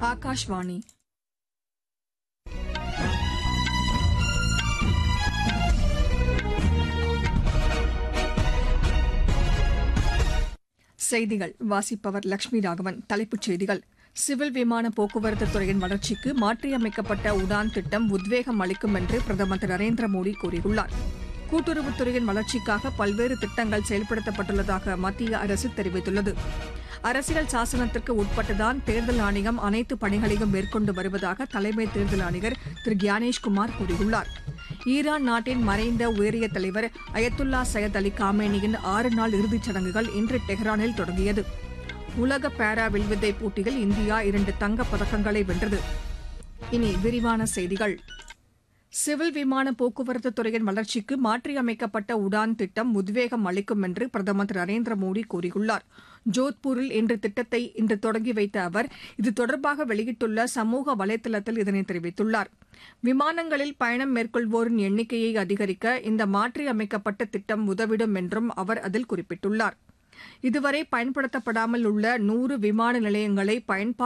ஆகாஷ்வாணி செய்திகள் வாசிப்பவர் லட்சுமி ராகவன் தலைப்புச் செய்திகள் சிவில் விமான போக்குவரத்து துறையின் வளர்ச்சிக்கு மாற்றியமைக்கப்பட்ட உடான் திட்டம் உத்வேகம் அளிக்கும் என்று பிரதமர் திரு நரேந்திர மோடி கூறியுள்ளார் கூட்டுறவுத்துறையின் வளர்ச்சிக்காக பல்வேறு திட்டங்கள் செயல்படுத்தப்பட்டுள்ளதாக மத்திய அரசு தெரிவித்துள்ளது அரசியல் சாசனத்திற்கு உட்பட்டுதான் தேர்தல் ஆணையம் அனைத்து பணிகளையும் மேற்கொண்டு வருவதாக தலைமை தேர்தல் ஆணையர் திரு கியானேஷ்குமார் கூறியுள்ளார் ஈரான் நாட்டின் மறைந்த உயரிய தலைவர் அயத்துல்லா சையத் அலி காமேனியின் ஆறு நாள் இறுதிச் சடங்குகள் இன்று டெஹ்ரானில் தொடங்கியது உலக பாரா வில்வித்தை போட்டியில் இந்தியா இரண்டு தங்கப் பதக்கங்களை வென்றது இனி விரிவான செய்திகள் சிவில் விமான போக்குவரத்து துறையின் வளர்ச்சிக்கு மாற்றியமைக்கப்பட்ட உடான் திட்டம் உத்வேகம் அளிக்கும் என்று பிரதமர் திரு நரேந்திர மோடி கூறியுள்ளார் ஜோத்பூரில் இன்று திட்டத்தை இன்று தொடங்கி வைத்த அவர் இது தொடர்பாக வெளியிட்டுள்ள சமூக வலைதளத்தில் இதனை தெரிவித்துள்ளார் விமானங்களில் பயணம் மேற்கொள்வோரின் எண்ணிக்கையை அதிகரிக்க இந்த மாற்றியமைக்கப்பட்ட திட்டம் உதவிடும் என்றும் அவர் அதில் குறிப்பிட்டுள்ளார் இதுவரை பயன்படுத்தப்படாமல் உள்ள நூறு விமான நிலையங்களை பயன்பாட்டிற்கு